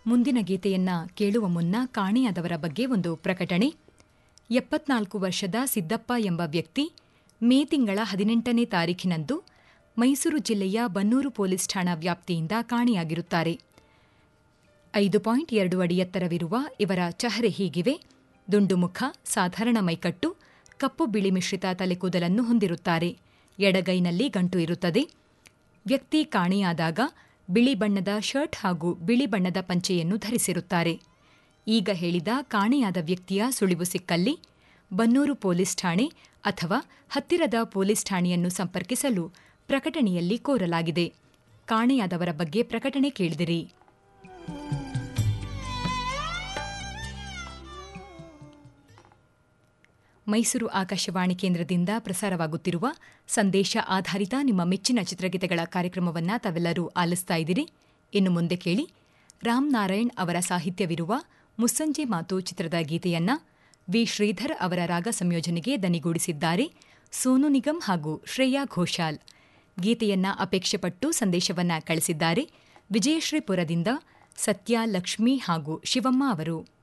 ಮುಂದಿನ ಗೀತೆಯನ್ನ ಕೇಳುವ ಮುನ್ನ ಕಾಣೆಯಾದವರ ಬಗ್ಗೆ ಒಂದು ಪ್ರಕಟಣೆ ಎಪ್ಪತ್ನಾಲ್ಕು ವರ್ಷದ ಸಿದ್ದಪ್ಪ ಎಂಬ ವ್ಯಕ್ತಿ ಮೇ ತಿಂಗಳ ಹದಿನೆಂಟನೇ ತಾರೀಖಿನಂದು ಮೈಸೂರು ಜಿಲ್ಲೆಯ ಬನ್ನೂರು ಪೊಲೀಸ್ ಠಾಣಾ ವ್ಯಾಪ್ತಿಯಿಂದ ಕಾಣೆಯಾಗಿರುತ್ತಾರೆ ಐದು ಪಾಯಿಂಟ್ ಎರಡು ಅಡಿ ಎತ್ತರವಿರುವ ಇವರ ಚಹರೆ ಹೀಗಿವೆ ದುಂಡು ಮುಖ ಸಾಧಾರಣ ಮೈಕಟ್ಟು ಕಪ್ಪು ಬಿಳಿ ಮಿಶ್ರಿತ ತಲೆಕೂದಲನ್ನು ಹೊಂದಿರುತ್ತಾರೆ ಎಡಗೈನಲ್ಲಿ ಗಂಟು ಇರುತ್ತದೆ ವ್ಯಕ್ತಿ ಕಾಣೆಯಾದಾಗ ಬಿಳಿ ಬಣ್ಣದ ಶರ್ಟ್ ಹಾಗೂ ಬಿಳಿ ಬಣ್ಣದ ಪಂಚೆಯನ್ನು ಧರಿಸಿರುತ್ತಾರೆ ಈಗ ಹೇಳಿದ ಕಾಣೆಯಾದ ವ್ಯಕ್ತಿಯ ಸುಳಿವು ಸಿಕ್ಕಲ್ಲಿ ಬನ್ನೂರು ಪೊಲೀಸ್ ಠಾಣೆ ಅಥವಾ ಹತ್ತಿರದ ಪೊಲೀಸ್ ಠಾಣೆಯನ್ನು ಸಂಪರ್ಕಿಸಲು ಪ್ರಕಟಣೆಯಲ್ಲಿ ಕೋರಲಾಗಿದೆ ಕಾಣೆಯಾದವರ ಬಗ್ಗೆ ಪ್ರಕಟಣೆ ಕೇಳಿದಿರಿ ಮೈಸೂರು ಆಕಾಶವಾಣಿ ಕೇಂದ್ರದಿಂದ ಪ್ರಸಾರವಾಗುತ್ತಿರುವ ಸಂದೇಶ ಆಧಾರಿತ ನಿಮ್ಮ ಮೆಚ್ಚಿನ ಚಿತ್ರಗೀತೆಗಳ ಕಾರ್ಯಕ್ರಮವನ್ನು ತಾವೆಲ್ಲರೂ ಆಲಿಸ್ತಾ ಇದ್ದೀರಿ ಇನ್ನು ಮುಂದೆ ಕೇಳಿ ರಾಮ್ ನಾರಾಯಣ್ ಅವರ ಸಾಹಿತ್ಯವಿರುವ ಮುಸ್ಸಂಜೆ ಮಾತು ಚಿತ್ರದ ಗೀತೆಯನ್ನ ವಿ ಶ್ರೀಧರ್ ಅವರ ರಾಗ ಸಂಯೋಜನೆಗೆ ದನಿಗೂಡಿಸಿದ್ದಾರೆ ಸೋನು ನಿಗಮ್ ಹಾಗೂ ಶ್ರೇಯಾ ಘೋಷಾಲ್ ಗೀತೆಯನ್ನ ಅಪೇಕ್ಷೆಪಟ್ಟು ಸಂದೇಶವನ್ನ ಕಳಿಸಿದ್ದಾರೆ ವಿಜಯಶ್ರೀಪುರದಿಂದ ಸತ್ಯ ಲಕ್ಷ್ಮಿ ಹಾಗೂ ಶಿವಮ್ಮ ಅವರು